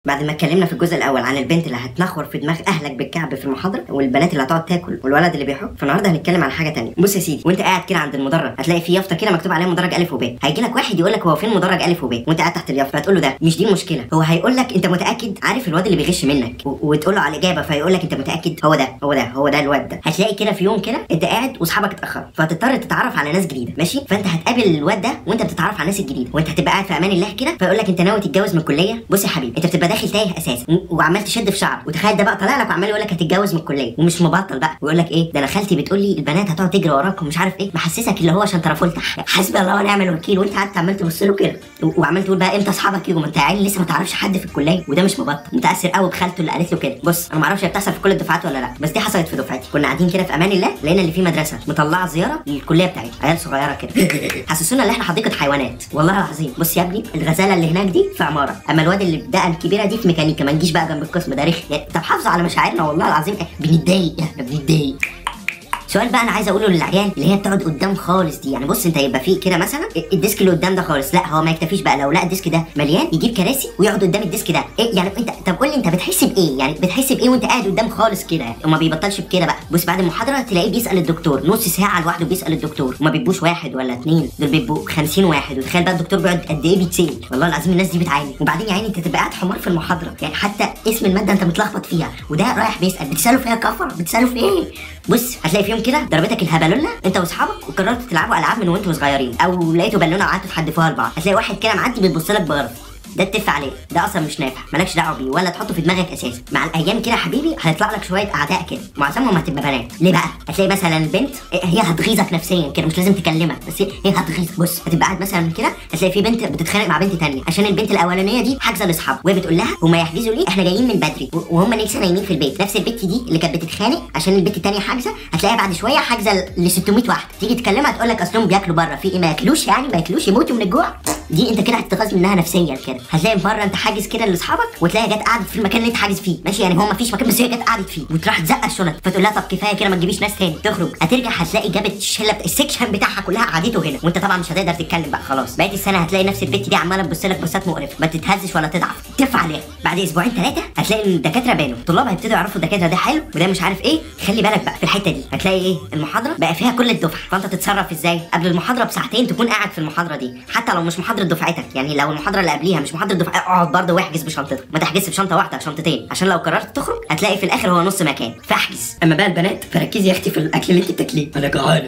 بعد ما اتكلمنا في الجزء الاول عن البنت اللي هتنخور في دماغ اهلك بالكعب في المحاضره والبنات اللي هتقعد تاكل والولد اللي بيحك فالنهارده هنتكلم عن حاجه تانية بص يا سيدي وانت قاعد كده عند المدرج هتلاقي في يافطه كده مكتوب عليها مدرج الف وب هيجي لك واحد يقول لك هو فين مدرج الف وب وانت قاعد تحت اليافطه هتقول له ده مش دي المشكله هو هيقول لك انت متاكد عارف الواد اللي بيغش منك و- وتقول له على الاجابه فيقول لك انت متاكد هو ده هو ده هو ده الواد ده هتلاقي كده في يوم كده انت قاعد واصحابك اتاخروا فهتضطر تتعرف على ناس جديده ماشي فانت هتقابل الواد ده وانت بتتعرف على الناس الجديده وانت هتبقى قاعد في امان الله كده فيقول لك انت ناوي تتجوز من الكليه بص يا حبيبي انت بتبقى داخل تايه اساسا و- وعمال تشد في شعرك وتخيل ده بقى طالع لك وعمال يقول لك هتتجوز من الكليه ومش مبطل بقى ويقول لك ايه ده انا خالتي بتقول لي البنات هتقعد تجري وراك ومش عارف ايه محسسك اللي هو عشان ترافولتا حسبي الله ونعم الوكيل وانت قاعد عمال تبص له كده و- وعمال تقول بقى امتى اصحابك يجوا ما انت يا عيني لسه ما تعرفش حد في الكليه وده مش مبطل متاثر قوي بخالته اللي قالت له كده بص انا ما اعرفش هي بتحصل في كل الدفعات ولا لا بس دي حصلت في دفعتي كنا قاعدين كده في امان الله لقينا اللي في مدرسه مطلعه زياره للكليه بتاعتها عيال صغيره كده حسسونا ان احنا حديقه حيوانات والله العظيم بص يا ابني الغزاله اللي هناك دي في عماره اما الواد اللي بدقه الكبيره دي في ميكانيكا ما نجيش بقى جنب القسم ده رخي يعني طب حافظوا على مشاعرنا والله العظيم بنتضايق احنا بنتضايق سؤال بقى انا عايز اقوله للعيال اللي هي بتقعد قدام خالص دي يعني بص انت يبقى فيه كده مثلا الديسك اللي قدام ده خالص لا هو ما يكتفيش بقى لو لقى الديسك ده مليان يجيب كراسي ويقعد قدام الديسك ده ايه يعني انت طب قول لي انت بتحس بايه يعني بتحس بايه وانت قاعد قدام خالص كده يعني وما بيبطلش بكده بقى بص بعد المحاضره تلاقيه بيسال الدكتور نص ساعه لوحده بيسال الدكتور وما بيبقوش واحد ولا اتنين دول بيبقوا 50 واحد وتخيل بقى الدكتور بيقعد قد ايه بيتسال والله العظيم الناس دي بتعاني وبعدين يا عيني انت تبقى قاعد حمار في المحاضره يعني حتى اسم الماده انت متلخبط فيها وده رايح بيسال بتساله فيها كفر بتساله في ايه بص هتلاقي في يوم كده ضربتك الهبلوله انت واصحابك وقررتوا تلعبوا العاب من وانتوا صغيرين او لقيتوا بالونه وقعدتوا تحدفوها لبعض هتلاقي واحد كده معدي بيبص لك بغرض ده اتفق عليه ده اصلا مش نافع مالكش دعوه بيه ولا تحطه في دماغك اساسا مع الايام كده يا حبيبي هيطلع لك شويه اعداء كده معظمهم هتبقى بنات ليه بقى هتلاقي مثلا البنت هي هتغيظك نفسيا كده مش لازم تكلمك بس هي هي هتغيظك بص هتبقى قاعد مثلا كده هتلاقي في بنت بتتخانق مع بنت تانية عشان البنت الاولانيه دي حاجزه لاصحابها وهي بتقول لها هما يحجزوا ليه احنا جايين من بدري و- وهم لسه نايمين في البيت نفس البنت دي اللي كانت بتتخانق عشان البنت التانية حاجزه هتلاقيها بعد شويه حاجزه ل 600 واحده تيجي تكلمها تقول لك اصلهم بياكلوا بره في ايه ما ياكلوش يعني ما ياكلوش يموتوا من الجوع دي انت كده هتتغاظ منها نفسيا كده هتلاقي مره انت حاجز كده لاصحابك وتلاقيها جت قعدت في المكان اللي انت حاجز فيه ماشي يعني هو ما فيش مكان بس هي جت قعدت فيه وتروح تزق الشنط فتقول لها طب كفايه كده ما تجيبيش ناس تاني تخرج هترجع هتلاقي جابت الشله بتاع السكشن بتاعها كلها قعدته هنا وانت طبعا مش هتقدر تتكلم بقى خلاص بقيت السنه هتلاقي نفس البت دي عماله تبص لك بصات مقرفه ما تتهزش ولا تضعف تف عليها بعد اسبوعين ثلاثه هتلاقي ان الدكاتره بانوا الطلاب هيبتدوا يعرفوا الدكاتره ده حلو وده مش عارف ايه خلي بالك بقى في الحته دي هتلاقي ايه المحاضره بقى فيها كل الدفعه فانت تتصرف ازاي قبل المحاضره بساعتين تكون قاعد في المحاضره دي حتى لو مش محاضره دفعتك يعني لو المحاضره اللي قبليها مش محاضره دفعه اقعد برضه واحجز بشنطتك ما تحجزش بشنطه واحده شنطتين عشان لو قررت تخرج هتلاقي في الاخر هو نص مكان فاحجز اما بقى البنات فركزي يا اختي في الاكل اللي انت بتاكليه انا جعانه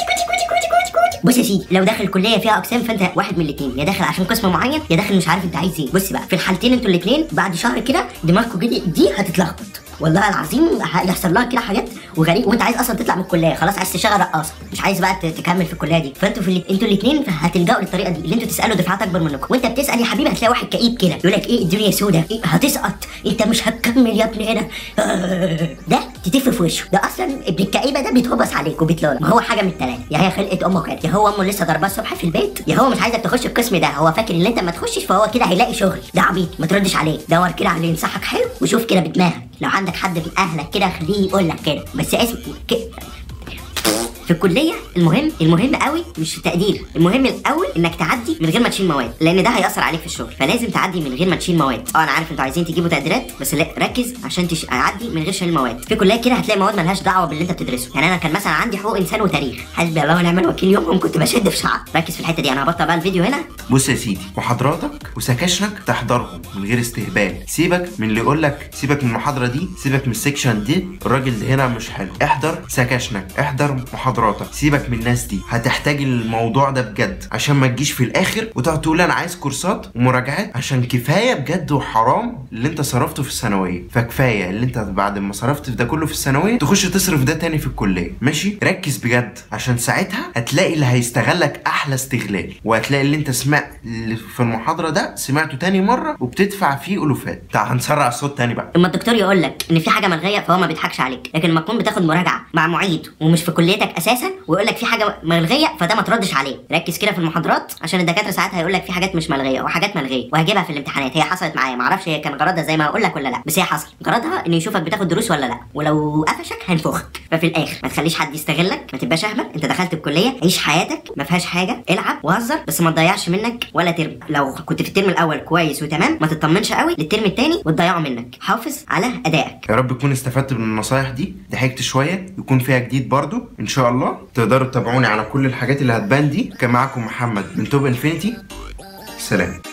بص يا سيدي لو داخل كليه فيها اقسام فانت واحد من الاثنين يا داخل عشان قسم معين يا داخل مش عارف انت عايز ايه بص بقى في الحالتين انتوا الاثنين بعد شهر كده دماغكم كده دي هتتلخبط والله العظيم هيحصل لها كده حاجات وغريب وانت عايز اصلا تطلع من الكليه خلاص عايز تشتغل رقاصه مش عايز بقى ت- تكمل في الكليه دي فانتوا في ال- انتوا الاثنين هتلجأوا للطريقه دي اللي انتوا تسالوا دفعات اكبر منكم وانت بتسال يا حبيبي هتلاقي واحد كئيب كده يقول لك ايه الدنيا سودة إيه هتسقط انت مش هتكمل يا ابني هنا ده تتف في وشه ده اصلا ابن الكئيبه ده بيتهبص عليك وبيتلولا ما هو حاجه من الثلاثه يا هي خلقه امه كده يا هو امه لسه ضرباه الصبح في البيت يا هو مش عايزك تخش القسم ده هو فاكر ان انت ما تخشش فهو كده هيلاقي شغل ده عبيط ما تردش عليه دور كده على اللي ينصحك حلو وشوف كده بدماغك لو عندك حد من اهلك كده خليه يقول لك كده بس اسم ك... في الكليه المهم المهم قوي مش التقدير المهم الاول انك تعدي من غير ما تشيل مواد لان ده هياثر عليك في الشغل فلازم تعدي من غير ما تشيل مواد اه انا عارف انتوا عايزين تجيبوا تقديرات بس لا ركز عشان تش... تعدي من غير شيل مواد في كليه كده هتلاقي مواد ملهاش دعوه باللي انت بتدرسه يعني انا كان مثلا عندي حقوق انسان وتاريخ حسبي الله ونعم الوكيل يومهم كنت بشد في شعر ركز في الحته دي انا هبطل بقى الفيديو هنا بص يا سيدي محاضراتك وسكاشنك تحضرهم من غير استهبال سيبك من اللي يقول لك سيبك من المحاضره دي سيبك من السكشن دي الراجل ده هنا مش حلو احضر سكاشنك احضر محاضراتك سيبك من الناس دي هتحتاج الموضوع ده بجد عشان ما تجيش في الاخر وتقعد تقول انا عايز كورسات ومراجعات عشان كفايه بجد وحرام اللي انت صرفته في الثانويه فكفايه اللي انت بعد ما صرفت في ده كله في الثانويه تخش تصرف ده تاني في الكليه ماشي ركز بجد عشان ساعتها هتلاقي اللي هيستغلك احلى استغلال وهتلاقي اللي انت سمع اللي في المحاضره ده سمعته تاني مره وبتدفع فيه الوفات تعال هنسرع الصوت تاني بقى لما الدكتور يقول لك ان في حاجه ملغيه فهو ما بيضحكش عليك لكن لما تكون بتاخد مراجعه مع معيد ومش في كليتك اساسا اساسا ويقول لك في حاجه ملغيه فده ما تردش عليه ركز كده في المحاضرات عشان الدكاتره ساعات هيقول لك في حاجات مش ملغيه وحاجات ملغيه وهجيبها في الامتحانات هي حصلت معايا ما اعرفش هي كان غرضها زي ما هقول لك ولا لا بس هي حصل غرضها انه يشوفك بتاخد دروس ولا لا ولو قفشك هينفخك ففي الاخر ما تخليش حد يستغلك ما تبقاش اهبل انت دخلت الكليه عيش حياتك ما فيهاش حاجه العب وهزر بس ما تضيعش منك ولا ترم لو كنت في الترم الاول كويس وتمام ما تطمنش قوي للترم الثاني وتضيعه منك حافظ على ادائك يا رب تكون استفدت من النصايح دي ضحكت شويه يكون فيها جديد برضو ان شاء الله تقدروا تتابعوني على كل الحاجات اللي هتبان دي كان معاكم محمد من توب انفينيتي سلام